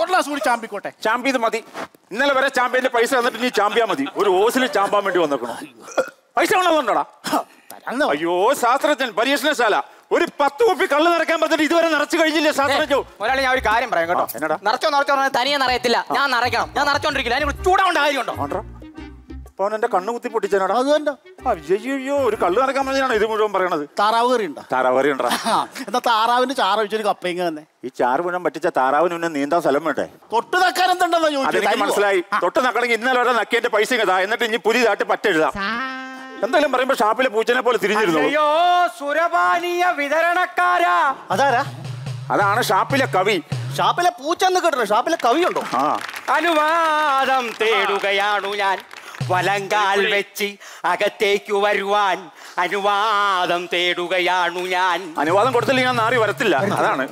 ഒരു ഗ്ലാസ് കൂടി ചാമ്പിക്കോട്ടെ ചാമ്പ്യത് മതി ഇന്നലെ വരെ ചാമ്പ്യന്റെ പൈസ തന്നിട്ട് നീ ചാമ്പ്യാ മതി ഒരു ഓസിൽ ചാമ്പാൻ വേണ്ടി വന്നേക്കണോ പൈസ കൊണ്ടുവന്നോടാ തരാന്ന് പറഞ്ഞു. അയ്യോ ശാസ്ത്രജ്ഞൻ പരീക്ഷണശാല ഒരു പത്ത് കുപ്പി കള്ള് നിറയ്ക്കാൻ പറഞ്ഞിട്ട് ഇതുവരെ നിറച്ചു കഴിഞ്ഞില്ലേ ശാസ്ത്രജ്ഞോ ഒരാളെ ഞാൻ ഒരു കാര്യം പറയാം കേട്ടോ ആ, എന്നടാ? നിറച്ചോ നിറച്ചോ പറഞ്ഞാൽ തനിയെ നിറയത്തില്ല ഞാൻ നിറയ്ക്കണം ഞാൻ നിറച്ചോണ്ടിരിക്കില്ല അതിനെ ചൂടാവേണ്ട കാര്യമുണ്ടോ ആണ്ട്രാ. അപ്പൊ അവൻ എന്റെ കണ്ണു കുത്തി പൊട്ടിച്ചനാടാ അത് തന്നെ അയ്യോ ഒരു കള്ള് നിറയ്ക്കാൻ പറഞ്ഞാണ് ഇത് മുഴുവൻ പറയണത് താറാവ് കറി ഉണ്ടോ താറാവ് ഉണ്ടാ ആ, എന്നാ താറാവിന്റെ ചാറ് വെച്ചൊരു കപ്പയും തന്നെ ഈ ചാറ് മുഴുവൻ പറ്റിച്ച താറാവിന് മുന്നേ നീന്താൻ സ്ഥലം വേണ്ടേ തൊട്ട് തക്കാൻ എന്തുണ്ടെന്നാ അതെനിക്ക് ചോദിച്ചത് മനസ്സിലായി തൊട്ട് നക്കണമെങ്കിൽ ഇന്നലെ വരെ നക്കിയന്റെ പൈസ ഇതാ എന്നിട്ട് ഇനി പുതിയതായിട്ട് പറ്റെഴുതാം എന്തായാലും പറയുമ്പോ ഷാപ്പിലെ പൂച്ചനെ പോലെ തിരിഞ്ഞിരുന്നു അയ്യോ സുരപാനീയ വിതരണക്കാരാ അതാരാ അതാണ് ഷാപ്പിലെ കവി ഷാപ്പിലെ പൂച്ച എന്ന് കേട്ടോ ഷാപ്പിലെ കവിയുണ്ടോ ആ അനുവാദം തേടുകയാണു ഞാൻ വലങ്കാൽ വെച്ച് അകത്തേക്കു വരുവാൻ അനുവാദം തേടുകയാണു ഞാൻ അനുവാദം കൊടുത്തില്ലെങ്കിൽ ഞാൻ നാറി വരത്തില്ല അതാണ്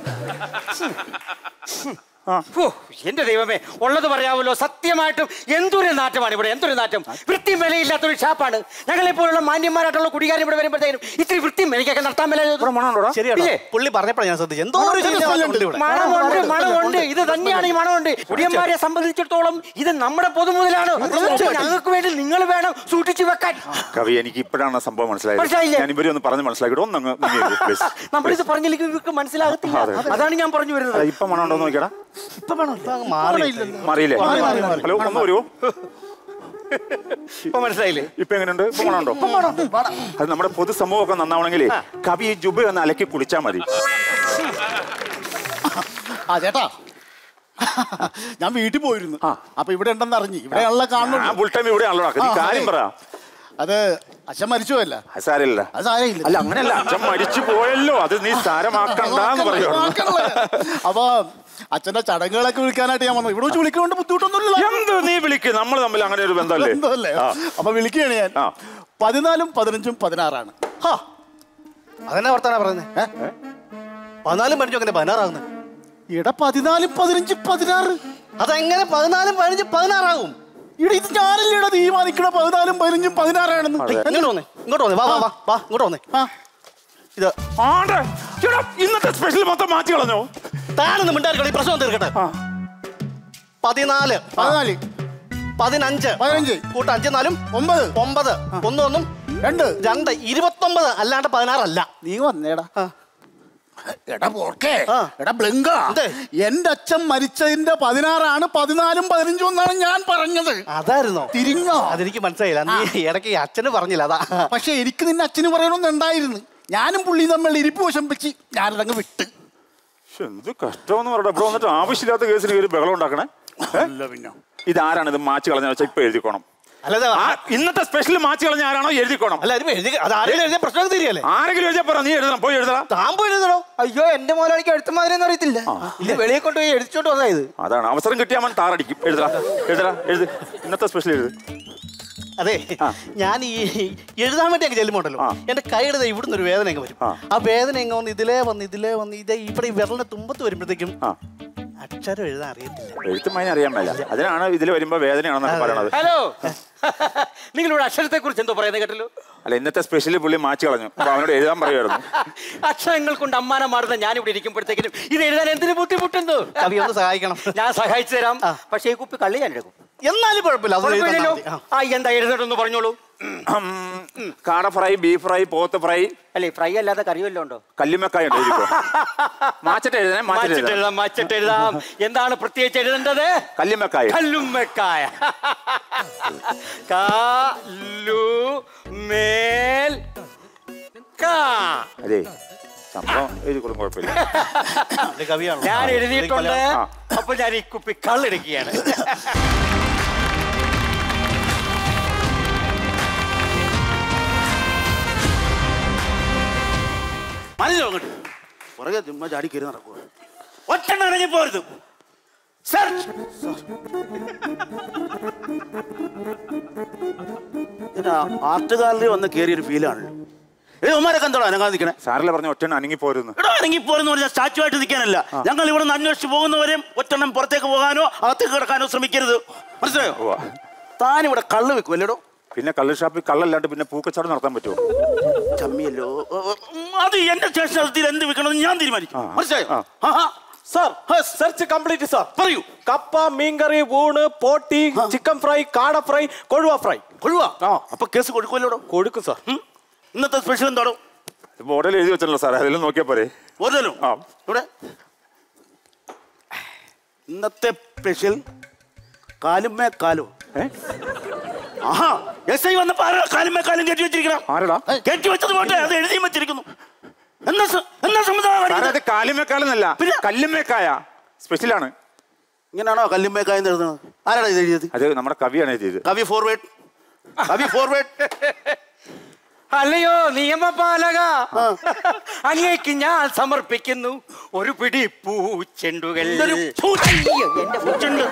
ഹോ, എന്റെ ദൈവമേ ഉള്ളത് പറയാമല്ലോ സത്യമായിട്ടും എന്തൊരു നാറ്റമാണ് ഇവിടെ എന്തൊരു നാറ്റം വൃത്തി വിലയില്ലാത്തൊരു ഷാപ്പാണ് ഞങ്ങളെ പോലുള്ള മാന്യന്മാരായിട്ടുള്ള കുടികാരം ഇവിടെ വരുമ്പോഴത്തേക്കും ഇത്തിരി വൃത്തി വിലയ്ക്കൊക്കെ നടത്താൻ വില ഇവിടെ മണമുണ്ടോടാ ശരിയാണ് ഇല്ലേ? പുള്ളി പറഞ്ഞപ്പോഴാണ് ഞാൻ ശ്രദ്ധിച്ചത് എന്തോ ഒരു ശല്യമുണ്ട് ഇവിടെ മണമുണ്ട് മണമുണ്ട് ഇത് തന്നെയാണ് ഈ മണമുണ്ട് കുടിയന്മാരെ സംബന്ധിച്ചിടത്തോളം ഇത് നമ്മുടെ പൊതുമുതലാണ് ഞങ്ങൾക്ക് വേണ്ടി നിങ്ങൾ വേണം സൂക്ഷിച്ചു വെക്കാൻ കവി എനിക്ക് ഇപ്പോഴാണ് സംഭവം മനസ്സിലായത് മനസ്സിലായില്ലേ? ഞാൻ ഇവരെ ഒന്ന് പറഞ്ഞ് മനസ്സിലാക്കിയിട്ട് ഒന്ന് അങ്ങ് നീങ്ങിയത്, please. നമ്മളിത് പറഞ്ഞില്ലെങ്കിൽ ഇവർക്ക് മനസ്സിലാകത്തില്ല അതെ. അതാണ് ഞാൻ പറഞ്ഞു വരുന്നത് അതാ, ഇപ്പൊ മണം ഉണ്ടോ നോക്കിയടാ ഇപ്പൊ വേണം ഇപ്പൊ അങ്ങ് മാറി മാറിയില്ലേ മാറി, മാറി, മാറി. ഹലോ ഒന്ന് വരുമോ ഇപ്പൊ മനസ്സിലായില്ലേ ഇപ്പൊ എങ്ങനെയുണ്ട് ഇപ്പൊ മണമുണ്ടോ അത് നമ്മുടെ പൊതുസമൂഹമൊക്കെ നന്നാവണമെങ്കിൽ കവി ഈ ജുബ ഒന്ന് അലക്കി കുളിച്ചാൽ മതി ആ ചേട്ടാ ഞാൻ വീട്ടിൽ പോയിരുന്നു അപ്പൊ ഇവിടെ ഉണ്ടെന്ന് അറിഞ്ഞു ഇവിടെയാണല്ലോ ആ കാണുന്നുള്ളൂ ഫുൾ ടൈം ഇവിടെ ആണല്ലോ നീ ആ, കാര്യം അതെ. പറ അത് അച്ഛൻ മരിച്ചുവല്ല അത് സാരമില്ല അത് സാരമില്ല അല്ല അങ്ങനെയല്ല അച്ഛൻ മരിച്ചു പോയല്ലോ അത് നീ സാരമാക്കണ്ടെന്ന് പറയോ അപ്പൊ അച്ഛന്റെ ചടങ്ങുകളൊക്കെ വിളിക്കാനായിട്ട് ഞാൻ വന്നു ഇവിടെ വെച്ച് വിളിക്കൊണ്ട് ബുദ്ധിമുട്ടൊന്നുമില്ല എന്ത് നീ വിളിക്ക് നമ്മൾ തമ്മിൽ അങ്ങനെ ഒരു ബന്ധമല്ലേ എന്തല്ലേ ആ. അപ്പൊ വിളിക്കുകയാണ് ഞാൻ ആ. പതിനാലും പതിനഞ്ചും പതിനാറാണ് ഹാ അതെന്നെ വർത്താനാ പറയുന്നത് പതിനാലും പതിനഞ്ചും അങ്ങനെ പതിനാറാകുന്നത് ഇവിടെ പതിനാലും പതിനഞ്ചും പതിനാറ് അതെങ്ങനെ പതിനാലും പതിനഞ്ചും പതിനാറാകും ഇവിടെ ഇത് ഞാനല്ലേടാ തീരുമാനിക്കണ പതിനാലും പതിനഞ്ചും പതിനാറാണെന്ന് ഇങ്ങോട്ട് വന്നേ ഇങ്ങോട്ട് വന്നേ വാ വാ വാ വാ ഇങ്ങോട്ട് വന്നേ ആ ഇത് ആണ്ടെ. എടാ, ഇന്നത്തെ സ്പെഷ്യൽ മൊത്തം മാറ്റി കളഞ്ഞോ താനൊന്നും മിണ്ടായിരിക്കണം ഈ പ്രശ്നം തീർക്കട്ടെ പതിനാല് പതിനാല് പതിനഞ്ച് പതിനഞ്ച് കൂട്ട അഞ്ച് നാലും ഒമ്പത് ഒമ്പത് ഒന്ന് ഒന്നും രണ്ട് രണ്ട് ഇരുപത്തൊമ്പത് അല്ലാണ്ട് പതിനാറല്ല നീ വന്നേടാ ആ. എടാ പോർക്കേ ആ. എടാ ബ്ലിങ്ക എന്തേ? എന്റെ അച്ഛൻ മരിച്ചതിന്റെ പതിനാറാണ് പതിനാലും പതിനഞ്ചും എന്നാണ് ഞാൻ പറഞ്ഞത് അതായിരുന്നോ തിരിഞ്ഞോ അതെനിക്ക് മനസ്സിലായില്ല നീ ഇടയ്ക്ക് ഈ അച്ഛന് പറഞ്ഞില്ല അതാ പക്ഷെ എനിക്ക് നിന്നെ അച്ഛന് പറയണമെന്നുണ്ടായിരുന്നു ഞാനും പുള്ളി തമ്മിൽ ഇരിപ്പ് വശം വെച്ച് ഞാനതങ്ങ് വിട്ട് ശ്ശെ, എന്ത് കഷ്ടമെന്ന് പറയട്ടെ ഇവിടെ വന്നിട്ട് ആവശ്യമില്ലാത്ത കേസിന് കയറി ബഹളം ഉണ്ടാക്കണേ ഏ? പിന്നെ ഇതാരാണ് ഇത് മാച്ച് കളഞ്ഞ വെച്ചാൽ ഇപ്പൊ എഴുതിക്കോണം അല്ലാതെ ആ ഇന്നത്തെ സ്പെഷ്യൽ മാച്ച് കളഞ്ഞ ആരാണോ എഴുതിക്കോണം അല്ല ഇത് എഴുതി അത് ആരെങ്കിലും എഴുതിയ പ്രശ്നം തീരെയല്ലേ ആരെങ്കിലും എഴുതിയാ പറ നീ എഴുതണം പോയി എഴുതണം താൻ പോയി എഴുതണോ അയ്യോ എന്റെ മോലാളിക്ക് എഴുത്ത മാതിരി ഒന്നും അറിയത്തില്ല ഇത് വെളിയെ കൊണ്ടുപോയി എഴുതിച്ചോണ്ട് വന്നായത് അതാണ് അവസരം കിട്ടിയാൽ അവൻ താറടിക്കും എഴുതടാ എഴുതടാ എഴുത് ഇന്നത്തെ സ്പെഷ്യൽ എഴുത് അതെ ഞാൻ ഈ എഴുതാൻ വേണ്ടി അങ്ങ് ചെല്ലുമ്പോണ്ടല്ലോ ആ. എന്റെ കൈയുടെ ഇവിടുന്ന് ഒരു വേദന അങ്ങ് വരും ആ. ആ വേദന എങ്ങ വന്ന് ഇതിലേ വന്ന് ഇതിലേ വന്ന് ഇതേ ഇവിടെ ഈ വിരലിന്റെ തുമ്പത്ത് വരുമ്പോഴത്തേക്കും ആ അക്ഷരം എഴുതാൻ അറിയത്തില്ല എഴുത്തും അതിന് അറിയാൻ മേല അതിനാണ് ഇതിൽ വരുമ്പോ വേദനയാണെന്നൊക്കെ പറയണത് ഹലോ നിങ്ങളിവിടെ അക്ഷരത്തെ കുറിച്ച് എന്തോ പറയുന്നത് കേട്ടല്ലോ അല്ല ഇന്നത്തെ സ്പെഷ്യൽ പുള്ളി മാച്ച് കളഞ്ഞു അപ്പൊ അവനോട് എഴുതാൻ പറയുമായിരുന്നു അക്ഷരങ്ങൾ കൊണ്ട് അമ്മാനം മാറുന്ന ഞാൻ ഇവിടെ ഇരിക്കുമ്പോഴത്തേക്കിനും ഇത് എഴുതാൻ എന്തിനു ബുദ്ധിമുട്ടുന്നു കവി ഒന്ന് സഹായിക്കണം ഞാൻ സഹായിച്ചു തരാം പക്ഷേ ഈ കുപ്പി കള്ളി ഞാൻ എടുക്കും എന്നാലും കുഴപ്പമില്ല അത് എഴുതാൻ കുഴപ്പമില്ലല്ലോ മതി. ആ. ആ എന്താ എഴുതണമെന്ന് പറഞ്ഞോളൂ ഉം, കാട ഫ്രൈ ബീഫ് ഫ്രൈ പോത്ത് ഫ്രൈ അല്ലേ ഫ്രൈ അല്ലാതെ കറി വല്ലതും ഉണ്ടോ കല്ലുമ്മക്കായ ഉണ്ട് എഴുതിക്കോ മാച്ചിട്ട് എഴുതണേ മാച്ചിട്ട് മാച്ചിട്ട് എഴുതണം എഴുതാം മാച്ചിട്ട് എഴുതാം എന്താണ് പ്രത്യേകിച്ച് എഴുതേണ്ടത് കല്ലുമ്മക്കായ കല്ലുമ്മക്കായ കാലു മേൽ കാ അതെ സംഭവം എഴുതിക്കൊള്ളും കുഴപ്പമില്ല ഇത് കവിയാണ് ഞാൻ എഴുതിയിട്ടുണ്ട് ആ. അപ്പൊ ഞാൻ ഈ കുപ്പി കള്ളെടുക്കുകയാണ് മനസ്സിലോ അങ്ങോട്ട് പുറകെ ചുമ്മാ ചാടി കയറി നടക്കുക ഒറ്റ ഇറങ്ങി പോരുത് സർ ആർട്ട് ഗാലറി വന്ന് കയറിയ ഒരു ഫീലാണ് ഏ ഉമ്മാരൊക്കെ എന്താണോ അനങ്ങാതെ നിൽക്കണേ സാറിലെ പറഞ്ഞ ഒറ്റ അനങ്ങി പോരുന്നു എടോ ഇറങ്ങി പോരെന്ന് പറഞ്ഞാൽ സ്റ്റാച്ചു ആയിട്ട് നിൽക്കാനല്ല ഞങ്ങൾ ഇവിടെ നിന്ന് അന്വേഷിച്ച് പോകുന്നവരെയും ഒറ്റെണ്ണം പുറത്തേക്ക് പോകാനോ അകത്തേക്ക് കിടക്കാനോ ശ്രമിക്കരുത് മനസ്സിലായോ ഉവ്വ. താൻ ഇവിടെ കള്ള് വെക്കും അല്ലേടോ പിന്നെ കള്ള് ഷാപ്പിൽ കള്ളല്ലാണ്ട് പിന്നെ പൂക്കച്ചവടം നടത്താൻ പറ്റുമോ ചമ്മിയല്ലോ ഉം, അത് എന്റെ സ്റ്റേഷൻ അതിർത്തിയിൽ എന്ത് വെക്കണമെന്ന് ഞാൻ തീരുമാനിക്കും ആ. മനസ്സിലായോ ആ. ആഹാ. സാർ സെർച്ച് കംപ്ലീറ്റ് സാർ പറയൂ കപ്പ മീൻകറി ഊണ് പോട്ടി ചിക്കൻ ഫ്രൈ കാട ഫ്രൈ കൊഴുവ ഫ്രൈ കൊഴുവാ അപ്പൊ കേസ് കൊടുക്കുമല്ലോടോ കൊടുക്കും സാർ ഉം? ഇന്നത്തെ സ്പെഷ്യൽ എന്താണോ ബോർഡിൽ എഴുതി വെച്ചല്ലോ സാറേ അതിലും നോക്കിയാ പോരെ ഓരോല്ലോ ആ. ഇവിടെ ഇന്നത്തെ സ്പെഷ്യൽ കാലുമേ കാലോ ഏ? ആഹാ എസ് ഐ വന്നപ്പോ ആരാ കാലുമേ കാലും കെട്ടി വെച്ചിരിക്കണം ആരെടാ കെട്ടി വെച്ചത് പോട്ടെ അത് എഴുതിയും വെച്ചിരിക്കുന്നു എന്താ സ- എന്താ സമുദായം സാറേ കാണിക്കുന്നത്? അത് കാലിമേക്കാലെന്നല്ല പിന്നെ? കല്ലുമേക്കായ സ്പെഷ്യലാണ് ഇങ്ങനെയാണോ കല്ലുമേ കായം എഴുതുന്നത് ആരാടാ ഇത് എഴുതിയത് അത് നമ്മുടെ കവിയാണ് എഴുതിയത് കവി ഫോർവേഡ് കവി ഫോർവേഡ് അല്ലയോ നിയമപാലക അങ്ങേക്ക് ഞാൻ സമർപ്പിക്കുന്നു ഒരു പിടി പൂച്ചെണ്ടുകൾ ഇതൊരു പൂച്ചെണ്ട്. പൂച്ചെണ്ട്.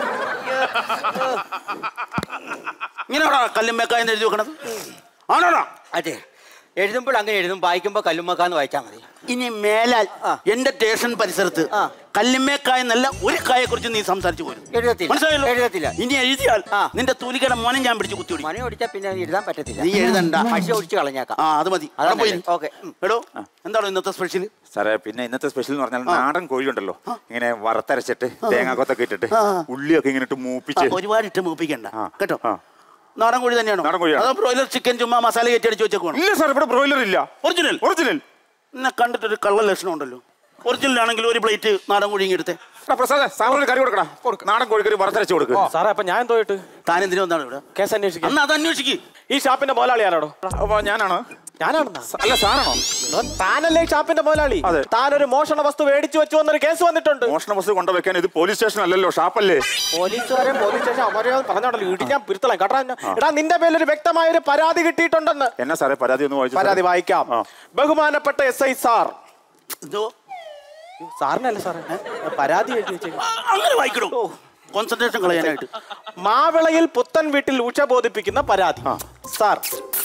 ഇങ്ങനെയാണോ കല്ലുമേ കായം എഴുതി വെക്കണത് ആണോടാ അതെ എഴുതുമ്പോൾ അങ്ങനെ എഴുതും വായിക്കുമ്പോൾ കല്ലുമ്മക്കാന്ന് വായിച്ചാൽ മതി ഇനി മേലാൽ എന്റെ സ്റ്റേഷൻ പരിസരത്ത് ആ. കല്ലുമേക്കായ എന്നല്ല ഒരു കായെ കുറിച്ച് നീ സംസാരിച്ചു പോരും എഴുതത്തില്ല. മനസ്സിലായല്ലോ എഴുതത്തില്ല. ഇനി എഴുതിയാൽ ആ. നിന്റെ തൂലികയുടെ മോനെ ഞാൻ പിടിച്ച് കുത്തി മണി ഓടിച്ചാൽ പിന്നെ എഴുതാൻ പറ്റത്തില്ല നീ എഴുതണ്ട. പശ ഒടിച്ച് കളഞ്ഞേക്കാം ആ അത് മതി അതാ അവിടെ പോയി നല്ലത്. ഓക്കേ. ഉം. എടോ എന്താണോ ഇന്നത്തെ സ്പെഷ്യൽ സാറേ പിന്നെ ഇന്നത്തെ സ്പെഷ്യൽ എന്ന് പറഞ്ഞാൽ നാടൻ കോഴി ഉണ്ടല്ലോ ഇങ്ങനെ വറുത്തരച്ചിട്ട് തേങ്ങാക്കൊത്തൊക്കെ ഇട്ടിട്ട് ആ. ഉള്ളിയൊക്കെ ഇങ്ങനെ ഇട്ട് മൂപ്പിച്ച് ഒരുപാട് ഇട്ട് മൂപ്പിക്കണ്ട ആ. കേട്ടോ ആ. നാടൻ കോഴി തന്നെയാണോ നാടൻ കോഴിയാണ്. അതോ ബ്രോയിലർ ചിക്കൻ ചുമ്മാ മസാല കയറ്റി അടിച്ച് വെച്ചേക്കണോ ഇല്ല സാർ ഇവിടെ ബ്രോയിലർ ഇല്ല ഒറിജിനൽ ഒറിജിനൽ എന്നെ കണ്ടിട്ടൊരു കള്ള ലക്ഷണം ഉണ്ടല്ലോ ഒറിജിനൽ ആണെങ്കിൽ ഒരു പ്ലേറ്റ് നാടൻ കോഴി ഇങ്ങ് എടുത്തേ പ്രസാദ് സാറിന് കറി കൊടുക്കടാ നാടൻ കോഴിക്കറി വറുത്തരച്ച് കൊടുക്കുക സാറേ അപ്പൊ ഞാൻ എന്തോയിട്ട് താൻ എന്തിനു വന്നാണ് ഇവിടെ കേസ് അന്വേഷിക്കാം അന്ന് അത് അന്വേഷിക്ക് ഈ ഷാപ്പിന്റെ മുതലാളി ആരാടോ അപ്പൊ ഞാനാണോ ഞാനാണെന്നാ അല്ല സാറാണോ എടോ, താനല്ലേ ഈ ഷാപ്പിന്റെ മുതലാളി അതെ. താനൊരു മോഷണ വസ്തു മേടിച്ചു വെച്ചു എന്നൊരു കേസ് വന്നിട്ടുണ്ട് മോഷണ വസ്തു കൊണ്ടുവെക്കാൻ ഇത് പോലീസ് സ്റ്റേഷൻ അല്ലല്ലോ ഷാപ്പല്ലേ പോലീസുകാരെ പോലീസ് സ്റ്റേഷൻ അവരെ പറഞ്ഞോണ്ടല്ലോ ഇടി ഞാൻ പിരുത്തളാം കേട്ടോ എന്നെ. എടാ നിന്റെ പേരിൽ ഒരു വ്യക്തമായ ഒരു പരാതി കിട്ടിയിട്ടുണ്ടെന്ന് എന്നാ സാറേ പരാതി ഒന്ന് വായിച്ചു പരാതി വായിക്കാം ആ. ബഹുമാനപ്പെട്ട എസ് ഐ സാർ എന്തോ സാറിനല്ല സാറേ പരാതി എഴുതി വെച്ചേക്കും ആ, അങ്ങനെ വായിക്കണോ കോൺസെൻട്രേഷൻ കളയാനായിട്ട് മാവിളയിൽ പുത്തൻ വീട്ടിൽ ഉച്ച ബോധിപ്പിക്കുന്ന പരാതി സാർ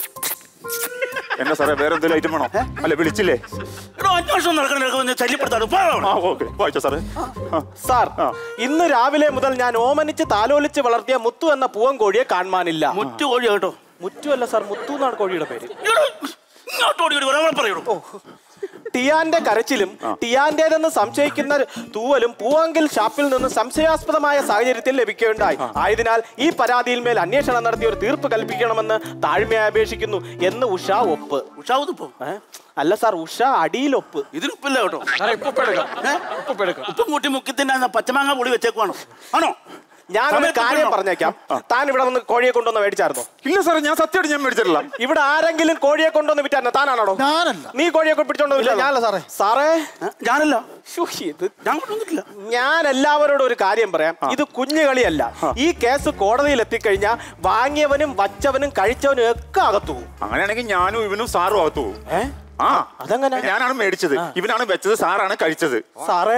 എന്നാ സാറേ വേറെ എന്തെങ്കിലും ഐറ്റം വേണോ അല്ല വിളിച്ചില്ലേ എടോ അന്വേഷണം നടക്കണ ശല്യപ്പെടുത്താടോ ആ ഓക്കെ വായിച്ചോ സാറേ ആ. സാർ ആ. ഇന്ന് രാവിലെ മുതൽ ഞാൻ ഓമനിച്ച് താലോലിച്ച് വളർത്തിയ മുത്തു എന്ന പൂവൻ കോഴിയെ കാണാനില്ല മുറ്റു കോഴി കേട്ടോ മുറ്റു അല്ല സാർ മുത്തു എന്നാണ് കോഴിയുടെ പേര് എടോ, ഇങ്ങോട്ട് ഓടി ഓടി വരാൻ പറയണോ ടിയാന്റെ കരച്ചിലും ടിയാന്റേതെന്ന് സംശയിക്കുന്ന തൂവലും പൂവങ്കിൽ ഷാപ്പിൽ നിന്ന് സംശയാസ്പദമായ സാഹചര്യത്തിൽ ലഭിക്കുകയുണ്ടായി ആയതിനാൽ ഈ പരാതിയിൽ മേൽ അന്വേഷണം നടത്തി ഒരു തീർപ്പ് കൽപ്പിക്കണമെന്ന് താഴ്മയായി അപേക്ഷിക്കുന്നു എന്ന് ഉഷ ഒപ്പ് ഉഷാവുതിപ്പോ ഏ? അല്ല സാർ ഉഷ അടിയിൽ ഒപ്പ് ഇതിനുപ്പില്ല കേട്ടോ ഏ? ഉപ്പും കൂട്ടി മുക്കി തിന്നാൻ പച്ചമാങ്ങ പൊടി വെച്ചേക്കുവാണോ ആണോ ഞാനൊരു സമയത്ത് കാര്യം കൊണ്ടുവന്നോ? പറഞ്ഞേക്കാം താൻ ഇവിടെ വന്ന് കോഴിയെ കൊണ്ടുവന്ന് മേടിച്ചായിരുന്നോ ഇല്ല സാറേ ഞാൻ സത്യമായിട്ട് ഞാൻ മേടിച്ചിട്ടില്ല ഇവിടെ ആരെങ്കിലും കോഴിയെ കൊണ്ടുവന്ന് വിറ്റായിരുന്നോ താനാണോ ഞാനല്ല നീ കോഴിയെ കൊണ്ട് പിടിച്ചോണ്ട് ഇല്ല, ഞാനല്ല സാറേ. സാറേ ഏ? ഞാനല്ല ശ്ശോ, ഇത് ഞാൻ കൊണ്ടുവന്നിട്ടില്ല ഞാൻ എല്ലാവരോടും ഒരു കാര്യം പറയാം ഇത് കുഞ്ഞു കളിയല്ല ഈ കേസ് കോടതിയിൽ എത്തിക്കഴിഞ്ഞാൽ വാങ്ങിയവനും വച്ചവനും കഴിച്ചവനും ഒക്കെ അകത്തു പോകും അങ്ങനെയാണെങ്കിൽ ഞാനും ഇവനും സാറും അകത്തു പോകും ഏ ആ അതെങ്ങനെ? ഞാനാണ് മേടിച്ചത് ഇവനാണ് വെച്ചത് സാറാണ് കഴിച്ചത് സാറേ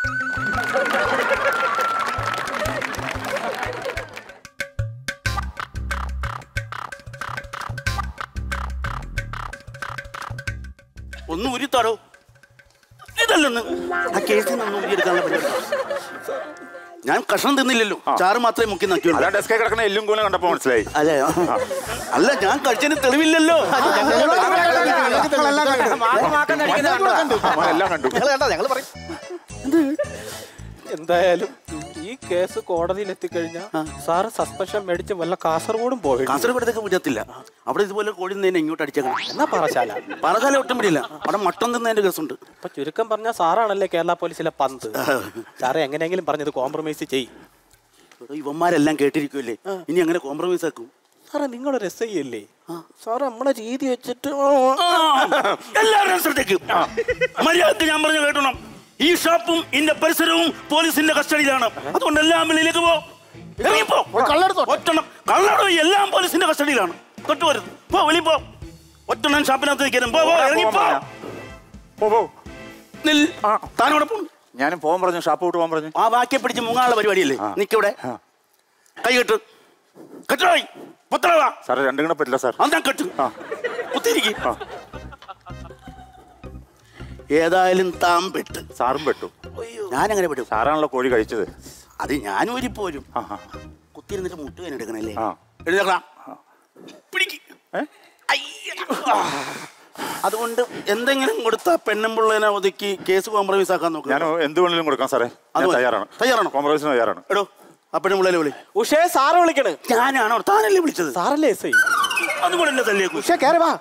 ഒന്ന് ഉരുത്താടോ ഇതല്ലെന്ന് ആ കേസിൽ നിന്ന് ഊരിയെടുക്കാനുള്ള പരിപാടി ഞാൻ കഷ്ണം തിന്നില്ലല്ലോ ചാറ് മാത്രമേ മുക്കി നക്കിയുള്ളൂ അതാ ഡെസ്കേ കിടക്കുന്ന എല്ലും കൂടെ കണ്ടപ്പോ മനസ്സിലായി അതെ അല്ല ഞാൻ കഴിച്ചതിന് തെളിവില്ലല്ലോ ഞങ്ങളെല്ലാം കണ്ടു. മാസം മാക്കം നടിക്കുന്നത് ഞങ്ങൾ കണ്ടോ? കണ്ടു. ആ, എല്ലാം കണ്ടു ഞങ്ങൾ കണ്ട ഞങ്ങൾ പറയും എന്തായാലും ഈ കേസ് കോടതിയിൽ എത്തിക്കഴിഞ്ഞാൽ സാറ് സസ്പെൻഷൻ മേടിച്ച് വല്ല കാസർഗോഡും പോയി കാസർഗോഡത്തേക്ക് വിടത്തില്ല അവിടെ ഇതുപോലെ കോഴി തന്നെ ഇങ്ങോട്ട് അടിച്ചേക്കണം എന്നാ പറശാല പറകാലം ഒട്ടും പിടിയില്ല അവിടെ മട്ടൻ തിന്നതിന്റെ കേസുണ്ട് അപ്പൊ ചുരുക്കം പറഞ്ഞ സാറാണല്ലേ കേരള പോലീസിലെ പന്ത് സാറേ എങ്ങനെയെങ്കിലും പറഞ്ഞത് കോംപ്രമൈസ് ചെയ് എടോ, ഇവന്മാരെല്ലാം കേട്ടിരിക്കുമല്ലേ ഇനി അങ്ങനെ കോംപ്രമൈസ് ആക്കും സാറേ നിങ്ങളൊരു എസ് ഐ അല്ലേ സാറ് നമ്മളെ രീതി വെച്ചിട്ട് എല്ലാവരും ശ്രദ്ധിക്കും മര്യാദക്ക് ഞാൻ പറഞ്ഞു കേട്ടണം ഈ ഷോപ്പും ഇതിന്റെ പരിസരവും പോലീസിന്റെ കസ്റ്റഡിയിലാണ് അതുകൊണ്ട് എല്ലാം വെളിയിലേക്ക് പോ ഇറങ്ങിപ്പോ കള്ളെടുത്തോ ഒറ്റണം കള്ളടോ എല്ലാം പോലീസിന്റെ കസ്റ്റഡിയിലാണ് തൊട്ട് വരുന്നു പോ വെളിയിൽ പോ ഒറ്റണം ഷാപ്പിനകത്ത് നിൽക്കണം പോ പോ ഇറങ്ങിപ്പോ പോ, പോ. നിൽ താനോടെ പോ ഞാനും പോകാൻ പറഞ്ഞു ഷാപ്പ് വിട്ട് പോകാൻ പറഞ്ഞു ആ വാക്കിയെ പിടിച്ച് മുങ്ങാനുള്ള പരിപാടിയല്ലേ നിക്കിവിടെ കൈ കെട്ട് കെട്ടോയി പൊത്തളവാ സാറേ രണ്ടും കൂടെ പറ്റില്ല സാർ അന്നാ കെട്ട് ആ. കുത്തിരിക്കും ഏതായാലും താൻ പെട്ട് സാറും പെട്ടു ഞാനങ്ങനെ പെടും സാറാണല്ലോ കോഴി കഴിച്ചത് അത് ഞാൻ ഊരിപ്പോരും ആ ആ. കുത്തിരുന്നിട്ട് മുട്ടുവേന എടുക്കണല്ലേ ആ. എഴുതേക്കാം പിടിക്ക് ഏ? അയ്യടാ. അതുകൊണ്ട് എന്തെങ്കിലും കൊടുത്താ പെണ്ണുമ്പിള്ളേനെ ഒതുക്കി കേസ് കോംപ്രമൈസ് ആക്കാൻ നോക്കുക ഞാൻ എന്ത് വേണമെങ്കിലും കൊടുക്കാം സാറേ അത് ഞാൻ മതി. തയ്യാറാണ് തയ്യാറാണോ? കോംപ്രമൈസിന് തയ്യാറാണ് എടോ ആ പെണ്ണുമ്പിള്ളേനെ വിളി ഉഷേ സാറ് വിളിക്കണ് ഞാനാണോ താനല്ലേ വിളിച്ചത് സാറല്ലേ എസ് ഐ അതുകൂടെ എന്നെ തല്ലിയേക്കു ഉഷേ കയറി വാ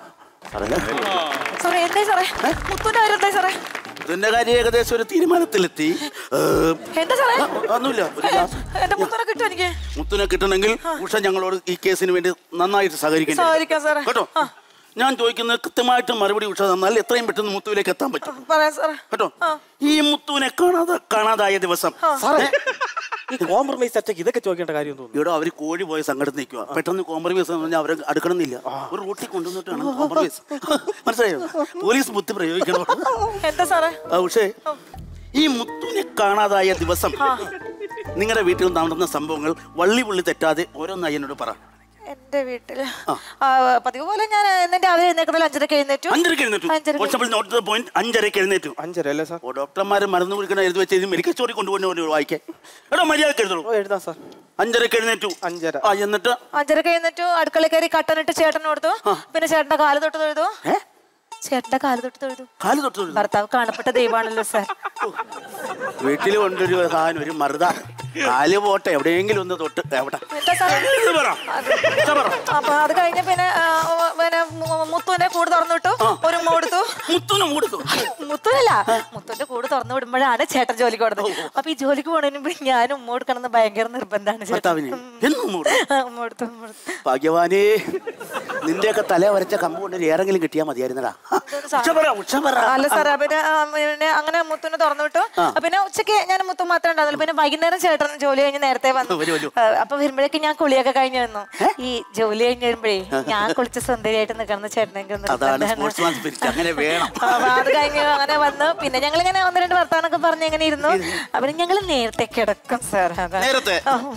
സാറേ എന്തായി സാറേ മുത്തുന്റെ കാര്യം എന്തായി സാറേ ഇതിന്റെ കാര്യം ഏകദേശം ഒരു തീരുമാനത്തിലെത്തി ഏ, എന്താ സാറേ ആ, ഒന്നുമില്ല ഒരു ഗ്ലാസ് എന്റെ മുത്തുനെ കിട്ടും എനിക്ക് മുത്തുനെ കിട്ടണമെങ്കിൽ ഉഷ ഞങ്ങളോട് ഈ കേസിന് വേണ്ടി നന്നായിട്ട് സഹകരിക്കണം സഹകരിക്കാം സാറേ. കേട്ടോ ആ. ഞാൻ ചോദിക്കുന്നത് കൃത്യമായിട്ട് മറുപടി ഉഷ തന്നാൽ എത്രയും പെട്ടെന്ന് മുത്തുവിലേക്ക് എത്താൻ പറ്റും പറയാം സാറേ കേട്ടോ ആ. ഈ മുത്തുവിനെ കാണാതെ കാണാതായ ദിവസം സാറേ ഈ കോംപ്രമൈസ് ചർച്ചയ്ക്ക് ഇതൊക്കെ ചോദിക്കേണ്ട കാര്യം തോന്നുന്നു ഇവിടെ അവര് കോഴി പോയ സങ്കടത്തിൽ നിൽക്കുക പെട്ടെന്ന് കോംപ്രമൈസ് എന്ന് പറഞ്ഞാൽ അവരെ അടുക്കണമെന്നില്ല ഒരു റൂട്ടിൽ കൊണ്ടുവന്നിട്ടാണ് കോംപ്രമൈസ് മനസ്സിലായോ പോലീസ് ബുദ്ധി പ്രയോഗിക്കണം എന്താ സാറേ ആ, ഉഷേ ഈ മുത്തുവിനെ കാണാതായ ദിവസം നിങ്ങളുടെ വീട്ടിൽ നടന്ന സംഭവങ്ങൾ വള്ളി പുള്ളി തെറ്റാതെ ഓരോന്നായി എന്നോട് പറ എന്റെ വീട്ടില് ആ, പതിവ് പോലെ ഞാൻ എന്നെ രാവിലെ എഴുന്നേക്കുന്നതിൽ അഞ്ചരക്ക് എഴുന്നേറ്റു അഞ്ചരക്ക് എഴുന്നേറ്റു അഞ്ചരക്ക് കോൺസ്റ്റബിൾ നോട്ട് ദ പോയിന്റ് അഞ്ചരക്ക് എഴുന്നേറ്റു അഞ്ചര അല്ലേ സാർ ഓ ഡോക്ടർമാർ മരുന്ന് കുടിക്കണ എഴുതി വെച്ച് മെഡിക്കൽ സ്റ്റോറിൽ കൊണ്ടുപോയി വായിക്കാൻ എടോ മര്യാദക്ക് എഴുതുള്ളൂ ഓ എഴുതാം സാർ അഞ്ചരക്ക് എഴുന്നേറ്റു അഞ്ചര. ആ എന്നിട്ട് അഞ്ചരക്ക് എഴുന്നേറ്റു അടുക്കള കയറി കട്ടനിട്ട് ചേട്ടന് കൊടുത്തു പിന്നെ ചേട്ടന്റെ കാല് തൊട്ട് തൊഴുതു ഏ? ചേട്ടന്റെ കാല് തൊട്ട് തൊഴുതു കാല് തൊട്ട് തൊഴുതു. ഭർത്താവ് കാണപ്പെട്ട ദൈവമാണല്ലോ സാർ വീട്ടിൽ കൊണ്ടൊരു സാധനം ഒരു മറുത കാല് പോട്ടെ എവിടെയെങ്കിലും ഒന്ന് തൊട്ട് എവിടെ എന്താ സാറേ ഇത് പറ. ഇത് പറ. അപ്പൊ അത് കഴിഞ്ഞ പിന്നെ ആ, ഓ, പിന്നെ മു- മുത്തുവിന്റെ കൂട് തുറന്നു വിട്ടു ഒരു ഉമ്മ കൊടുത്തു മുത്തുനെ മൂടുത്തു മുത്തുനല്ല മുത്തുന്റെ കൂട് തുറന്നു വിടുമ്പോഴാണ് ചേട്ടൻ ജോലിക്ക് കൊടുത്തത് അപ്പൊ ഈ ജോലിക്ക് പോണതിന് മുമ്പ് ഞാനും ഉമ്മ കൊടുക്കണം എന്ന് ഭയങ്കര നിർബന്ധമാണ് ഭർത്താവിന് എന്നും മൂടും ഉമ്മ കൊടുത്തു ഉമ്മ കൊടുത്തു ഭാഗ്യവാനേ നിന്റെയൊക്കെ തല വരച്ച കമ്പ് കൊണ്ട് ഒരു ഏറെങ്കിലും കിട്ടിയാൽ മതിയായിരുന്നടാ ഉച്ച പറ ഉച്ച പറ അല്ല സാറേ പിന്നെ ആ, പിന്നെ അങ്ങനെ മുത്തുനെ തുറന്നു വിട്ടു ആ, പിന്നെ ഉച്ചയ്ക്ക് ഞാൻ മുത്തു മാത്രമേ ഉണ്ടാവുള്ളൂ പിന്നെ വൈകുന്നേരം ചേട്ടൻ ജോലി കഴിഞ്ഞ് നേരത്തെ വന്നു വരൂ, വരൂ. ആ, അപ്പൊ വരുമ്പോഴേക്കും ഞാൻ കുളിയൊക്കെ കഴിഞ്ഞു വന്നു ഈ ജോലി കഴിഞ്ഞ് വരുമ്പോഴേ ഞാൻ കുളിച്ച് സുന്ദരിയായിട്ട് നിൽക്കുന്ന ചേട്ടനെങ്കിൽ ഒന്ന് അതാണ് നിർബന്ധമാണ്. സ്പോർട്സ്മാൻ സ്പിരിറ്റ് അങ്ങനെ വേണം അപ്പൊ അത് കഴിഞ്ഞ് അങ്ങനെ വന്നു പിന്നെ ഞങ്ങൾ ഇങ്ങനെ ഒന്ന് രണ്ട് വർത്താനൊക്കെ പറഞ്ഞ് ഇങ്ങനെ ഇരുന്നു അപ്പൊ ഞങ്ങൾ നേരത്തെ കിടക്കും സാർ അതാ നേരത്തെ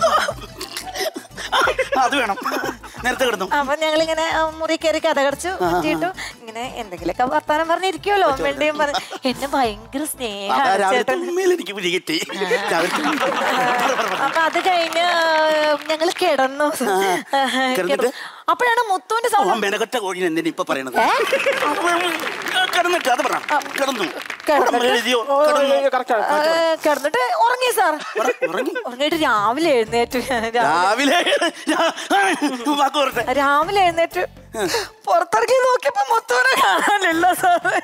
അത് വേണം നേരത്തെ കിടന്നു അപ്പൊ ഞങ്ങളിങ്ങനെ ആ, മുറി കയറി കഥ കടച്ചു കുറ്റിയിട്ടു ഇങ്ങനെ എന്തെങ്കിലുമൊക്കെ വർത്താനം പറഞ്ഞിരിക്കുമല്ലോ വേണ്ടിയും പറഞ്ഞു എന്നെ ഭയങ്കര അതാ സ്നേഹമാണ് രാവിലത്തെ ചേട്ടൻ ഉമ്മയിൽ എനിക്ക് പിടി കിട്ടി രാവിലത്തെ അപ്പൊ അത് കഴിഞ്ഞ് ഞങ്ങൾ കിടന്നു കിടന്നിട്ട്? അപ്പോഴാണ് മുത്തുവിന്റെ ആ സൗണ്ട് മെനകെട്ട കോഴിനെ എന്തിനാ ഇപ്പൊ പറയണത് ഏ? കിടന്നിട്ട് അത് പറ കിടന്നു കിടന്നിട്ട്? അവിടെ എഴുതിയോ കിടന്നു കറക്റ്റ് ആ, കിടന്നിട്ട് ഉറങ്ങി സാർ ഉറ- ഉറങ്ങി ഉറങ്ങിയിട്ട് രാവിലെ എഴുന്നേറ്റു രാ- രാവിലെ വാക്ക് പറട്ടെ രാവിലെ എഴുന്നേറ്റ് പുറത്തിറങ്ങി നോക്കിയപ്പോ മുത്തുവിനെ കാണാനില്ല സാറേ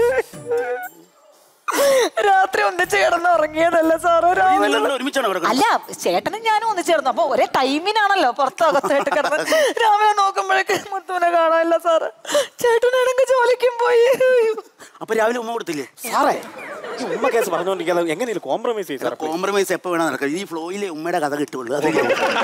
രാത്രി ഒന്നിച്ച് കിടന്ന് ഉറങ്ങിയതല്ല സാറ് രാവിലെ ഒരുമിച്ചാണ് കിടക്കുന്നത് അല്ല ചേട്ടനും ഞാനും ഒന്നിച്ചിരുന്നു അപ്പൊ ഒരേ ടൈമിനാണല്ലോ പുറത്തകത്തായിട്ട് കിടന്ന് രാവിലെ നോക്കുമ്പോഴേക്ക് മുത്തുവിനെ കാണാനില്ല സാറ് ചേട്ടനാണെങ്കിൽ ജോലിക്കും പോയി അപ്പൊ രാവിലെ ഉമ്മ കൊടുത്തില്ലേ സാറേ ഈ ഉമ്മ കേസ് പറഞ്ഞുകൊണ്ടിരിക്കാതെ എങ്ങനെയും കോംപ്രമൈസ് ചെയ്ത് സാറേ കോംപ്രമൈസ് എപ്പോ വേണം നടക്കാം ഈ ഫ്ലോയിലെ ഉമ്മയുടെ കഥ കിട്ടുള്ളൂ അതല്ലേ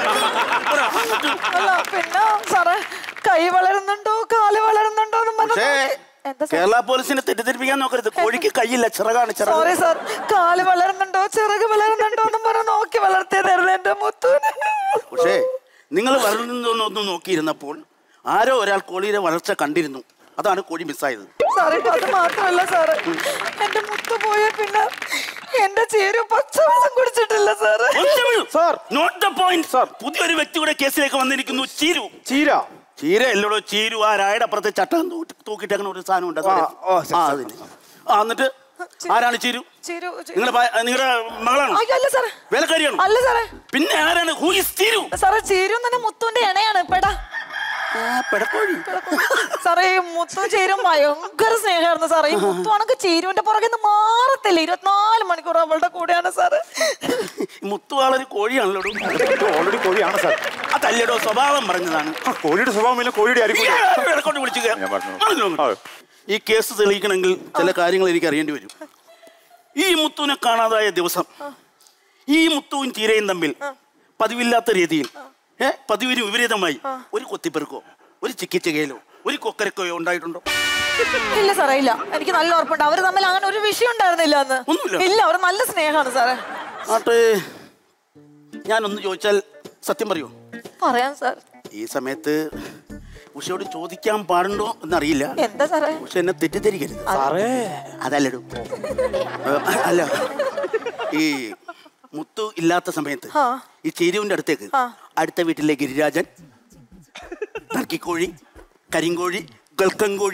അല്ല പിന്നെ സാറേ കൈ വളരുന്നുണ്ടോ കാല് വളരുന്നുണ്ടോ എന്ന് പക്ഷേ എന്താ സാർ കേരള പോലീസിനെ തെറ്റിദ്ധരിപ്പിക്കാൻ നോക്കരുത് കോഴിക്ക് കയ്യില്ല ചിറകാണ് ചിറക് സോറി സാർ കാല് വളരുന്നുണ്ടോ ചിറക് വളരുന്നുണ്ടോ എന്നും പറഞ്ഞ് നോക്കി വളർത്തിയതായിരുന്നു എന്റെ മുത്തുവിനെ പക്ഷേ നിങ്ങൾ വളർന്നൊന്നും നോക്കിയിരുന്നപ്പോൾ ആരോ ഒരാൾ കോഴിയുടെ വളർച്ച കണ്ടിരുന്നു അതാണ് കോഴി മിസ്സായത് സാറേ ഇപ്പൊ അത് മാത്രമല്ല സാറ് എന്റെ മുത്ത് പോയ പിന്നെ എന്റെ ചേരു പച്ചവെള്ളം കുടിച്ചിട്ടില്ല sir sir not the point sir പുതിയൊരു വ്യക്തിയുടെ കേസിലേക്ക് വന്നിരിക്കുന്നു ചീരു ചീര ചീര എല്ലോടോ ചീരു ആ രായുടെ അപ്പുറത്തെ ചട്ടം തൂക്കിട്ടേക്കുന്ന ഒരു സാധനം ഉണ്ട് ആ, ഓ, ശരി, ആ അതിന് ആ എന്നിട്ട് ആരാണ് ചീരു ചിരു ചി- നിങ്ങളുടെ നിങ്ങളുടെ മകളാണ് അയ്യോ, അല്ല സാറേ വേലക്കാരിയാണോ അല്ല സാറേ പിന്നെ ആരാണ് ഹൂ ഇസ് ചീരു സാറേ ചീരു തന്നെ മുത്തുവിന്റെ ഇണയാണ് പെടാ ആ, പെടക്കോഴി സാറേ ഈ മുത്തു ചേരും ഭയങ്കര സ്നേഹമായിരുന്നു സാറേ ഈ മുത്തു ആണെങ്കിൽ ചേരുവിന്റെ പുറകെ നിന്ന് മാറത്തില്ല ഇരുപത്തിനാല് മണിക്കൂർ അവളുടെ കൂടെയാണ് സാറ് മുത്തുവാളൊരു കോഴിയാണല്ലോ ഓൾറെഡി കോഴിയാണ് സാർ അതല്ലടോ സ്വഭാവം പറഞ്ഞതാണ് ആ, കോഴിയുടെ സ്വഭാവം ഇല്ല കോഴിയുടെ അരിക്കൂടി ഇടക്കൊണ്ട് വിളിച്ചു കേ- ഞാൻ പറഞ്ഞു. പറഞ്ഞു അങ്ങ്. അതെ. ഈ കേസ് തെളിയിക്കണമെങ്കിൽ ചില കാര്യങ്ങൾ എനിക്ക് അറിയേണ്ടി വരും ഈ മുത്തുവിനെ കാണാതായ ദിവസം ഈ മുത്തുവും ചീരയും തമ്മിൽ പതിവില്ലാത്ത രീതിയിൽ ഏ പതിവിന് വിപരീതമായി ഒരു കൊത്തിപ്പെറുക്കോ ഒരു ചിക്കിച്ചകയിലോ ഒരു കൊക്കരക്കോയോ ഉണ്ടായിട്ടുണ്ടോ ഇല്ല സാറേ ഇല്ല എനിക്ക് നല്ല ഉറപ്പുണ്ട് അവര് തമ്മിൽ അങ്ങനെ ഒരു വിഷയം ഉണ്ടായിരുന്നില്ല അന്ന് ഒന്നുമില്ല. ഇല്ല അവർ നല്ല സ്നേഹമാണ് സാറേ ആട്ടെ ഞാനൊന്ന് ചോദിച്ചാൽ സത്യം പറയൂ പറയാം സാർ ഈ സമയത്ത് ഉഷയോട് ചോദിക്കാൻ പാടുണ്ടോ എന്നറിയില്ല എന്താ സാറേ പക്ഷെ എന്നെ തെറ്റിദ്ധരിക്കരുത് സാറേ അതല്ലടോ ഏ, അല്ല ഈ മുത്തു ഇല്ലാത്ത സമയത്ത് ആ. ഈ ചേരുവിന്റെ അടുത്തേക്ക് ആ. അടുത്ത വീട്ടിലെ ഗിരിരാജൻ ടർക്കിക്കോഴി കരിങ്കോഴി ഗൾക്കൻ കോഴി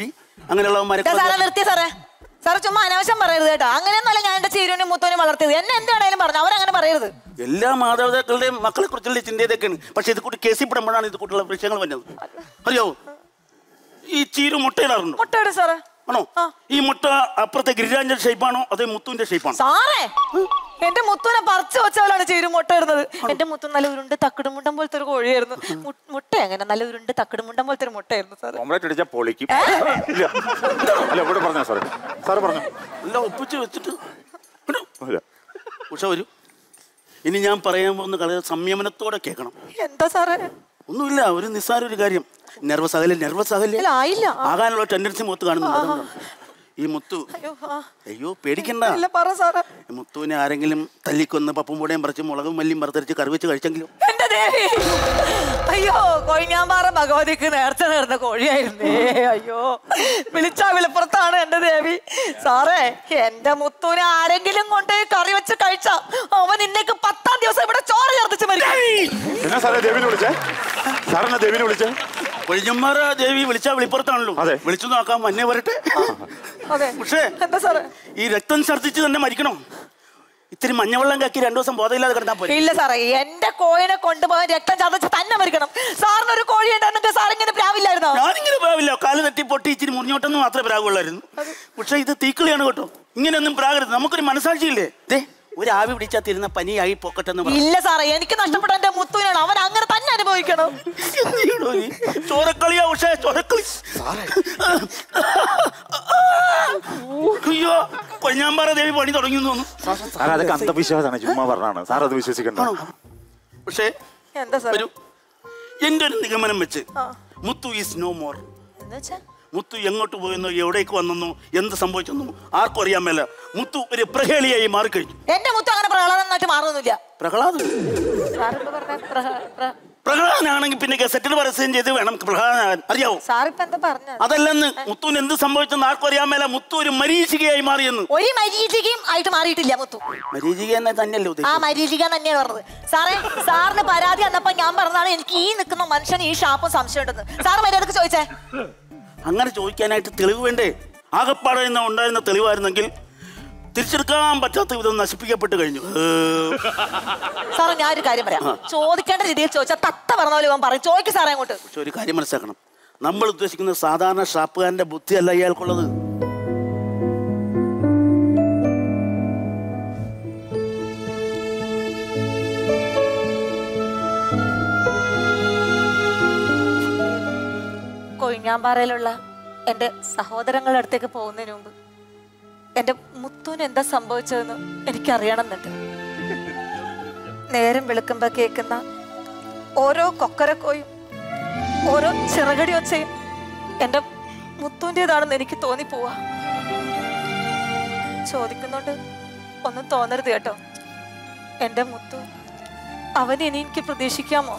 അങ്ങനെയുള്ളവന്മാരെ ദാ സാറേ നിർത്തി സാറേ സാറ് ചുമ്മാ അനാവശ്യം പറയരുത് കേട്ടോ അങ്ങനെയൊന്നുമല്ല ഞാൻ എന്റെ ചീരുവിനും മുത്തോനും വളർത്തിയത് എന്നെ എന്താണേലും പറഞ്ഞു അവരങ്ങനെ പറയരുത് എല്ലാ മാതാപിതാക്കളുടെയും മക്കളെ കുറിച്ചുള്ള ചിന്ത ഇതൊക്കെയാണ് പക്ഷെ ഇത് കൂട്ടി കേസിൽ പെടുമ്പോഴാണ് ഇത് കൂട്ടുള്ള വിഷയങ്ങൾ വരുന്നത് അറിയാവോ ഈ ചീരു മുട്ടയിടാറുണ്ടോ മുട്ടയുടെ സാറേ ആണോ ആ. ഈ മുട്ട അപ്പുറത്തെ ഗിരിരാജന്റെ ഷേപ്പാണോ അതോ മുത്തുവിന്റെ ഷേപ്പാണോ സാറേ എന്റെ മുത്തുനെ പറിച്ചു വെച്ചവളാണ് ചീരു മുട്ട ഇടുന്നത് എന്റെ മുത്തു നല്ല ഉരുണ്ട് തക്കിടുമുണ്ടം പോലത്തെ ഒരു കോഴിയായിരുന്നു മു- മുട്ട എങ്ങനെ നല്ല ഉരുണ്ട് തക്കിടുമുണ്ടം പോലത്തെ ഒരു മുട്ടയായിരുന്നു സാറേ ഓംലെറ്റ് അടിച്ചാൽ പൊളിക്കും ഇല്ല അല്ല ഇവിടെ പറഞ്ഞോ സാറേ സാറ് പറഞ്ഞു എല്ലാം ഒപ്പിച്ച് വെച്ചിട്ട് വിടൂ. ഇല്ല. ഉഷ വരൂ ഇനി ഞാൻ പറയാൻ പോകുന്ന കളി സംയമനത്തോടെ കേൾക്കണം എന്താ സാറേ ഒന്നുമില്ല ഒരു നിസ്സാര ഒരു കാര്യം നെർവസ് അകലെ നെർവസ് അകലെ ഇല്ല ആയില്ല ആ, ആകാനുള്ള ടെൻഡൻസി മുത്ത് കാണുന്നുണ്ട് അതുകൊണ്ടാണ്. ഈ മുത്തു അയ്യോ ആ, അയ്യോ പേടിക്കണ്ട ഇല്ല പറ സാറേ ഈ മുത്തുവിനെ ആരെങ്കിലും തല്ലിക്കൊന്ന് പപ്പും പൂടയും പറിച്ച് മുളകും മല്ലിയും വറുത്തരച്ച് കറി വെച്ച് കഴിച്ചെങ്കിലും എന്റെ ദേവി അയ്യോ കൊഴിഞ്ഞാമ്പാറ ഭഗവതിക്ക് നേർച്ച നേർന്ന കോഴിയായിരുന്നേ അയ്യോ വിളിച്ചാ വിളിപ്പുറത്താണ് എന്റെ ദേവി സാറേ എന്റെ മുത്തൂനെ ആരെങ്കിലും കൊണ്ട് കറി വെച്ച് കഴിച്ച അവൻ ഇന്നേക്ക് പത്താം ദിവസം ഇവിടെ ചോര ചേർത്തിച്ച് മരിക്കും എന്നാ സാറേ ദേവിനെ വിളിച്ചേ സാറിനെ ദേവിനെ വിളിച്ചേ കൊഴിഞ്ഞമ്മാറ ദേവി വിളിച്ചാ വിളിപ്പുറത്താണല്ലോ അതെ. വിളിച്ചു നോക്കാം മഞ്ഞേ വരട്ടെ അതെ പക്ഷേ എന്താ സാറേ ഈ രക്തം ഛർദ്ദിച്ച് തന്നെ മരിക്കണം ഇത്തിരി മഞ്ഞവെള്ളം കാക്കി രണ്ടു ദിവസം ബോധമില്ലാതെ കിടന്നാൽ പോരെ ഇല്ല സാറേ എന്റെ കോഴിനെ കൊണ്ടുപോകാൻ രക്തം ചതച്ച് തന്നെ മരിക്കണം സാറിന് ഒരു കോഴി ഉണ്ടെന്നൊക്കെ സാർ ഇങ്ങനെ പ്രാവില്ലായിരുന്നോ ഞാനിങ്ങനെ പ്രാവില്ല കാല് തട്ടി പൊട്ടി ഇച്ചിരി മുറിഞ്ഞോട്ടെന്ന് മാത്രമേ പ്രാഗുള്ളായിരുന്നു പക്ഷെ ഇത് തീക്കളിയാണ് കേട്ടോ ഇങ്ങനെയൊന്നും പ്രാകരുത് നമുക്കൊരു മനസാക്ഷിയില്ലേ ദേ ഒരു ആവി പിടിച്ചാൽ തീരുന്ന പനിയായി പോക്കട്ടെന്ന് പറഞ്ഞു ഇല്ല സാറേ എനിക്ക് നഷ്ടപ്പെട്ട എന്റെ മുത്തുവിനാണ് അവൻ അങ്ങനെ തന്നെ അനുഭവിക്കണം ചോരക്കളിയാ ഉഷേ ചോരക്കളി അയ്യോ കൊഞ്ഞാമ്പാറ ദേവി പണി തുടങ്ങി എന്ന് തോന്നുന്നു സാർ അതൊക്കെ അന്ധവിശ്വാസമാണ് ചുമ്മാ പറഞ്ഞാണ് സാർ അത് വിശ്വസിക്കണ്ട പക്ഷേ എന്താ സാറേ ഒരു എന്റെ ഒരു നിഗമനം വെച്ച് ആ. മുത്തു ഈസ് നോ മോർ എന്നുവെച്ചാ മുത്തു എങ്ങോട്ട് പോയെന്നോ എവിടേക്ക് വന്നെന്നോ എന്ത് സംഭവിച്ചെന്നോ ആർക്കും അറിയാൻ മേല മുത്തു ഒരു പ്രഹേളിയായി മാറിക്കഴിഞ്ഞു എന്റെ മുത്തു അങ്ങനെ പ്രഹ്ലാദനായിട്ട് മാറുന്നില്ല പ്രഹ്ലാദ് സാറിപ്പോ പറഞ്ഞ പ്രഹ- പ്ര- പ്രഹ്ലാദനാണെങ്കിൽ പിന്നെ ഗസറ്റിൽ പരസ്യം ചെയ്ത് വേണം പ്രഹ്ലാദനാകാൻ അറിയാവോ സാറിപ്പോ എന്താ പറഞ്ഞത് അതല്ലെന്ന് മുത്തുവിന് എന്ത് സംഭവിച്ചെന്ന് ആർക്കും അറിയാൻ മേല മുത്തു ഒരു മരീചികയായി മാറിയെന്ന് ഒരു മരീചികയും ആയിട്ട് മാറിയിട്ടില്ല മുത്തു മരീചിക എന്നെ തന്നെയല്ലേ ആ ഉദ്ദേശിച്ചത് മരീചിക തന്നെയാണ് പറഞ്ഞത് സാറേ സാറിന് പരാതി വന്നപ്പോ ഞാൻ പറഞ്ഞതാണ് എനിക്ക് ഈ നിൽക്കുന്ന മനുഷ്യന് ഈ ഷാപ്പും സംശയം ഉണ്ടെന്ന് സാറ് മര്യാദക്ക് ചോദിച്ചേ അങ്ങനെ ചോദിക്കാനായിട്ട് തെളിവ് വേണ്ടേ ആകപ്പാടെ എന്ന ഉണ്ടായിരുന്ന തെളിവായിരുന്നെങ്കിൽ തിരിച്ചെടുക്കാൻ പറ്റാത്ത വിധം നശിപ്പിക്കപ്പെട്ട് കഴിഞ്ഞു ഏ, സാറേ ഞാൻ ഒരു കാര്യം പറയാം ചോദിക്കേണ്ട രീതിയിൽ ചോദിച്ചാൽ തത്ത പറഞ്ഞ പോലെ ഇവൻ പറയും ചോദിക്കും സാറേ അങ്ങോട്ട് പക്ഷെ ഒരു കാര്യം മനസ്സിലാക്കണം നമ്മൾ ഉദ്ദേശിക്കുന്ന സാധാരണ ഷാപ്പുകാരന്റെ ബുദ്ധിയല്ല ഇയാൾക്കുള്ളത് കൊഴിഞ്ഞാമ്പാറയിലുള്ള എൻ്റെ സഹോദരങ്ങളുടെ അടുത്തേക്ക് പോകുന്നതിന് മുമ്പ് എൻ്റെ മുത്തൂന് എന്താ സംഭവിച്ചതെന്ന് എനിക്കറിയണമെന്നുണ്ട് നേരം വെളുക്കുമ്പോൾ കേൾക്കുന്ന ഓരോ കൊക്കരക്കോയും ഓരോ ചിറകടി ഒച്ചയും എൻ്റെ മുത്തൂൻ്റെതാണെന്ന് എനിക്ക് തോന്നിപ്പോവാ ചോദിക്കുന്നുണ്ട് ഒന്നും തോന്നരുത് കേട്ടോ എൻ്റെ മുത്തു അവനെ ഇനി എനിക്ക് പ്രതീക്ഷിക്കാമോ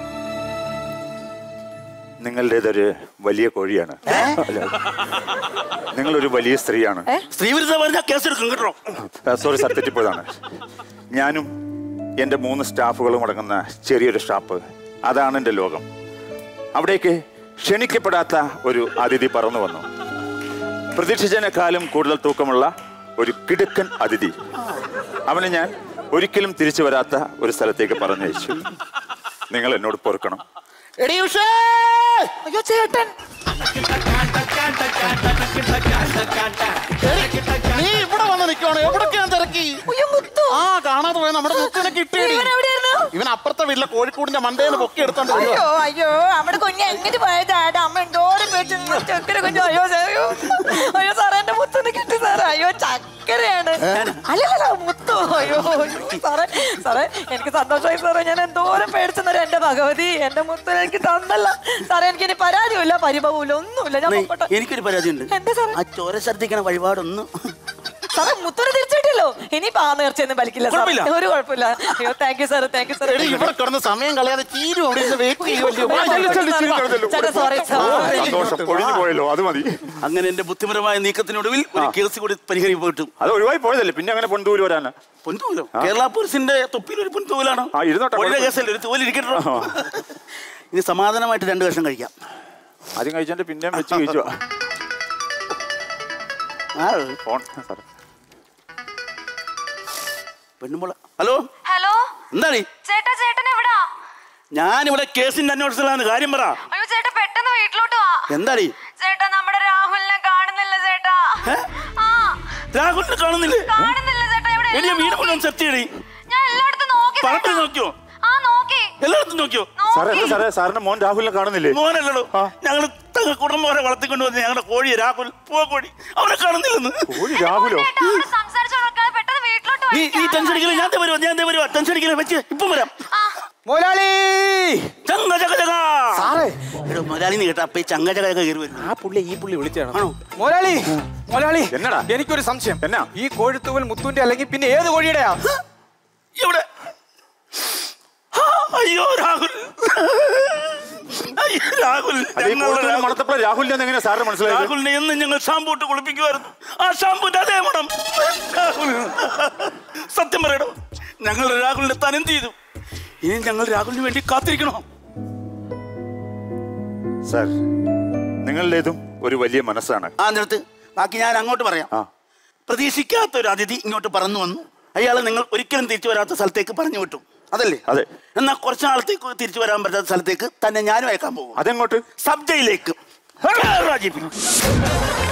നിങ്ങളുടേതൊരു വലിയ കോഴിയാണ് അല്ല. നിങ്ങളൊരു വലിയ സ്ത്രീയാണ് സ്ത്രീവിരുദ്ധ പറഞ്ഞാൽ കേസെടുക്കും കേട്ടോ സോറി സാർ തെറ്റിപ്പോയതാണ് ഞാനും എൻ്റെ മൂന്ന് സ്റ്റാഫുകളും അടങ്ങുന്ന ചെറിയൊരു ഷാപ്പ് അതാണ് എൻ്റെ ലോകം അവിടേക്ക് ക്ഷണിക്കപ്പെടാത്ത ഒരു അതിഥി പറന്നു വന്നു പ്രതീക്ഷിച്ചതിനേക്കാളും കൂടുതൽ തൂക്കമുള്ള ഒരു കിടുക്കൻ അതിഥി അവനെ ഞാൻ ഒരിക്കലും തിരിച്ചു വരാത്ത ഒരു സ്ഥലത്തേക്ക് പറഞ്ഞയച്ചു നിങ്ങൾ എന്നോട് പൊറുക്കണം എടീ ഉഷേ! അയ്യോ ചേട്ടൻ നീ ഇവിടെ വന്ന് നിൽക്കുവാണ് എവിടൊക്കെയാണ് തിരക്കി അയ്യോ മുത്തു ആ കാണാതെ പോയ നമ്മുടെ മുത്തിനെ കിട്ടിയടി ഇവൻ എവിടെയായിരുന്നു ഇവൻ അപ്പുറത്തെ വീട്ടിലെ കോഴിക്കൂടിന്റെ മണ്ടേന്ന് പൊക്കി എടുത്തോണ്ട് വരുവാ. അയ്യോ അയ്യോ അവിടെ കുഞ്ഞ് എങ്ങനെ പോയതാടാ അമ്മ എന്തോരം പേച്ച് ചക്കര കുഞ്ഞു അയ്യോ സാർ, അയ്യോ അയ്യോ സാറേ എന്റെ മുത്തൊന്ന് കിട്ടി സാറേ അയ്യോ ചക്കരയാണ് അല്ലല്ല മുത്തു അയ്യോ അയ്യോ, സാറേ സാറേ എനിക്ക് സന്തോഷമായി സാറേ ഞാൻ എന്തോരം പേടിച്ചെന്നറിയ എന്റെ ഭഗവതി എന്റെ മുത്തു എനിക്ക് തന്നല്ല സാറേ എനിക്ക് ഇനി പരാതിയില്ല പരിഭവമില്ല ഒന്നുമില്ല ഞാൻ നെയ്, പൊക്കോട്ടെ. എനിക്കൊരു പരാതിയുണ്ട് എന്താ സാറേ ആ ചോര ഛർദ്ദിക്കണ വഴിപാടൊന്നും സാറേ മുത്തുനെ തിരിച്ചിട്ടില്ലോ ഇനി പാ നേർച്ചയൊന്നും വലിക്കില്ല സാർ കുഴപ്പമില്ല. ഒരു കുഴപ്പമില്ല അയ്യോ thank you sir thank you sir എടി ഇവിടെ കിടന്ന് സമയം കളയാതെ ചീരും അവിടെ ഇരുന്ന് വെയിറ്റ് ചെയ്യുമല്ലോ വാ, ചെല്ലു, ചെല്ലു, ചെല്ലു, ചെല്ലു. ചേട്ടാ സോറി സോറി സന്തോഷം ഒഴിഞ്ഞു പോയല്ലോ അത് മതി അങ്ങനെ എന്റെ ബുദ്ധിപരമായ നീക്കത്തിനൊടുവിൽ ഒരു കേസ് കൂടി പരിഹരിക്കപ്പെട്ടു അത് ഒഴിവായി പോയതല്ലേ പിന്നെ അങ്ങനെ പൊന്തൂര് വരാനാ പൊന്തൂലോ കേരള പോലീസിന്റെ തൊപ്പിയിൽ ഒരു പൊന്തൂലാണ് ആ, ഇരുന്നോട്ടെ, ഒഴിഞ്ഞ കുഴപ്പമില്ല. കേസല്ലേ ഒരു തോല് ഇരിക്കട്ടോ ഇനി സമാധാനമായിട്ട് രണ്ട് കഷ്ണം കഴിക്കാം ആദ്യം കഴിച്ചോണ്ട് പിന്നെയും വെച്ച് കഴിച്ചു ആ ഫോൺ സാറേ പെണ്ണുമ്പോള ഹലോ ഹലോ എന്താണ് ചേട്ടാ ചേട്ടൻ എവിടാ ഞാനിവിടെ കേസിന്റെ അന്വേഷണത്തിലാണ് കാര്യം പറ അയ്യോ ചേട്ടാ പെട്ടെന്ന് വീട്ടിലോട്ട് വാ എന്താടി ചേട്ടാ നമ്മുടെ രാഹുലിനെ കാണുന്നില്ല ചേട്ടാ ഏ? ആ രാഹുലിനെ കാണുന്നില്ലേ കാണുന്നില്ല ചേട്ടാ ഇവിടെ എടിയ എല്ലാം വീട് നോക്കി. മുഴുവൻ സെർച്ച് ചെയ്യടി ഞാൻ എല്ലായിടത്തും നോക്കി പറമ്പിൽ ചേട്ടാ. നോക്കിയോ ആ നോക്കി എല്ലായിടത്തും നോക്കിയോ സാറേ നോക്കി എന്താ സാറേ സാറിന്റെ മോൻ രാഹുലിനെ കാണുന്നില്ലേ മോനല്ലടോ ഞങ്ങൾ കുടുംബവരെ വളർത്തിക്കൊണ്ട് വന്ന് ഞങ്ങളുടെ കോഴി രാഹുൽ പൂവക്കോഴി അവനെ കാണുന്നില്ലെന്ന് കോഴി രാഹുലോ ചേട്ടാ അവിടെ സംസാരിച്ചു കൊടുക്കാതെ പെട്ടെന്ന് വീട്ടിലോട്ട് വാ. നീ നീ എനിക്ക് ടെൻഷൻ ആളെ അടിക്കില്ല ഞാൻ ദേ വരുവാ ഞാൻ ദേ വരുവാ ടെൻഷൻ അടിക്കില്ല വെച്ച് ഇപ്പം വരാം മുതലാളി ചങ്ക ചക ചക സാറേ എടോ മുതലാളി നീ കേട്ടാ അപ്പൊ ഈ ചങ്ക ചക ചക കയറി വരും ആ പുള്ളി ഈ പുള്ളി വിളിച്ചാണ് ആണോ? മുതലാളി മുതലാളി എന്നടാ? എനിക്കൊരു സംശയം എന്നാ? ഈ കോഴിത്തൂവൽ മുത്തുവിന്റെ അല്ലെങ്കിൽ പിന്നെ ഏത് കോഴിയുടെയാ എവിടെ ആ, അയ്യോ രാഹുൽ അയ്യോ, രാഹുൽ അല്ല ഈ ഞങ്ങളുടെ കോഴിത്തൂവൽ രാഹുൽ. മണത്തപ്പോൾ രാഹുലിനെ എങ്ങനെ സാറിന് മനസ്സിലായത് രാഹുലിനെ എന്നും ഞങ്ങൾ ഷാമ്പു ഇട്ട് കുളിപ്പിക്കുമായിരുന്നു ആ ഷാമ്പുന്റെ അതേ മണം രാഹുൽ സത്യം പറയണോ ഞങ്ങൾ രാഹുലിനെ താൻ എന്ത് ചെയ്തു ഇനി ഞങ്ങൾ രാഹുലിന് വേണ്ടി കാത്തിരിക്കണോ സാർ നിങ്ങളുടേതും ഒരു വലിയ മനസ്സാണ് ആ നിരത്ത് ബാക്കി ഞാൻ അങ്ങോട്ട് പറയാം ആ പ്രതീക്ഷിക്കാത്ത ഒരു അതിഥി ഇങ്ങോട്ട് പറന്നു വന്നു അയാൾ നിങ്ങൾ ഒരിക്കലും തിരിച്ചു വരാത്ത സ്ഥലത്തേക്ക് പറഞ്ഞു വിട്ടു അതല്ലേ അതെ എന്നാൽ കുറച്ച് നാളത്തേക്ക് തിരിച്ചു വരാൻ പറ്റാത്ത സ്ഥലത്തേക്ക് തന്നെ ഞാനും അയക്കാൻ പോകും അതെങ്ങോട്ട് സബ് ജയിലേക്ക് രാജീവ്